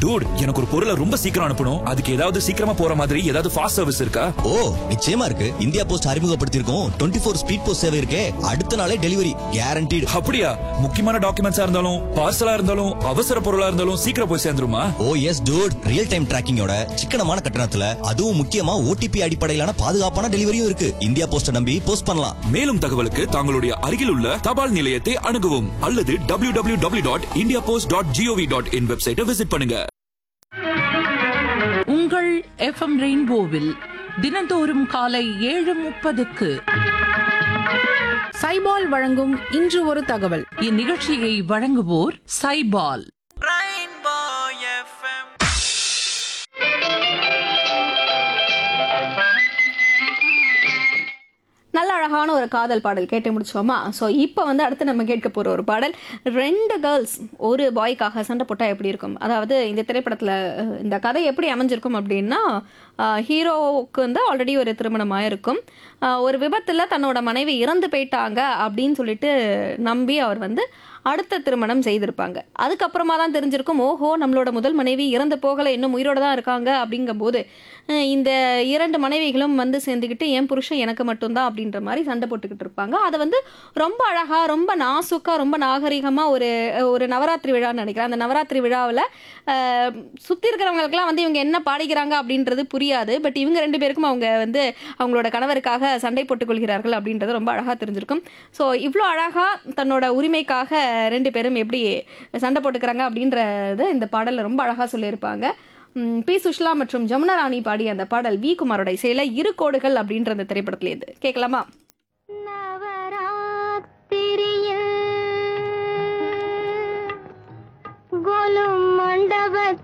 dude எனக்கு ஒரு பொருளை ரொம்ப சீக்கிரம் அனுப்பணும் அதுக்கு ஏதாவது சீக்கிரமா போற மாதிரி ஏதாவது ஃபாஸ்ட் சர்வீஸ் இருக்கா ஓ நிச்சயமா இருக்கு இந்தியா போஸ்ட் அறிமுகப்படுத்தியிருக்கோம் டுவெண்ட்டி ஃபோர் ஸ்பீட் போஸ்ட் சேவை இருக்கே அடுத்த நாளே டெலிவரி கேரண்டீடு அப்படியா முக்கியமான டாக்குமெண்ட்ஸா இருந்தாலும் பார்சலா இருந்தாலும் அவசர பொருளா இருந்தாலும் சீக்கிரம் போய் சேர்ந்துருமா oh yes dude real time டிராக்கிங்கோட சிக்கனமான கட்டணத்துல அதுவும் முக்கியமா ஓடிபி அடிப்படையிலான பாதுகாப்பான டெலிவரியும் இருக்கு இந்தியா போஸ்ட நம்பி போஸ்ட் பண்ணலாம் மேலும் தகவலுக்கு தங்களுடைய அருகில் உள்ள தபால் நிலையத்தை அணுகவும் அல்லது W W W dot India post dot GOV dot IN வெப்சைட்டை விசிட் பண்ணுங்க உங்கள் எஃப்எம் ரெயின்போவில் தினந்தோறும் காலை ஏழு முப்பதுக்கு சைபால் வழங்கும் இன்று ஒரு தகவல் இந்நிகழ்ச்சியை வழங்குவோர் சைபால் நல்ல அழகான ஒரு காதல் பாடல் கேட்டு முடிச்சோமா ஸோ இப்போ வந்து அடுத்து நம்ம கேட்க போகிற ஒரு பாடல் ரெண்டு கேர்ள்ஸ் ஒரு பாய்க்காக சண்டை போட்டால் எப்படி இருக்கும் அதாவது இந்த திரைப்படத்தில் இந்த கதை எப்படி அமைஞ்சிருக்கும் அப்படின்னா ஹீரோவுக்கு வந்து ஆல்ரெடி ஒரு திருமணம் ஆயிருக்கும் அஹ், ஒரு விபத்தில் தன்னோட மனைவி இறந்து போயிட்டாங்க அப்படின்னு சொல்லிட்டு நம்பி அவர் வந்து அடுத்த திருமணம் செய்திருப்பாங்க அதுக்கப்புறமா தான் தெரிஞ்சிருக்கும் ஓஹோ நம்மளோட முதல் மனைவி இறந்து போகலை இன்னும் உயிரோட தான் இருக்காங்க அப்படிங்கும்போது அஹ், இந்த இரண்டு மனைவிகளும் வந்து சேர்ந்துக்கிட்டு என் புருஷன் எனக்கு மட்டும்தான் அப்படின்ற மாதிரி சண்டை போட்டுக்கிட்டு இருப்பாங்க அதை வந்து ரொம்ப அழகா ரொம்ப நாசுக்கா ரொம்ப நாகரிகமாக ஒரு ஒரு நவராத்திரி விழான்னு நினைக்கிறேன் அந்த நவராத்திரி விழாவில் சுற்றி இருக்கிறவங்களுக்குலாம் வந்து இவங்க என்ன பாடிக்கிறாங்க அப்படின்றது புரியாது பட் இவங்க ரெண்டு பேருக்கும் அவங்க வந்து அவங்களோட கணவருக்காக சண்டை போட்டுக் கொள்கிறார்கள் அப்படின்றது ரொம்ப அழகாக தெரிஞ்சிருக்கும் ஸோ இவ்வளோ அழகாக தன்னோட உரிமைக்காக ரெண்டு பேரும் எப்படி சண்டை போட்டுக்கிறாங்க அப்படின்றத இந்த பாடலில் ரொம்ப அழகாக சொல்லியிருப்பாங்க ம், பி சுஷ்லா மற்றும் ஜமுனா ராணி பாடிய அந்த பாடல் வி குமாரோட இசையில் இரு கோடுகள் அப்படின்ற அந்த திரைப்படத்துலேருந்து கேட்கலாமா நவராத்திரியில் கோலும்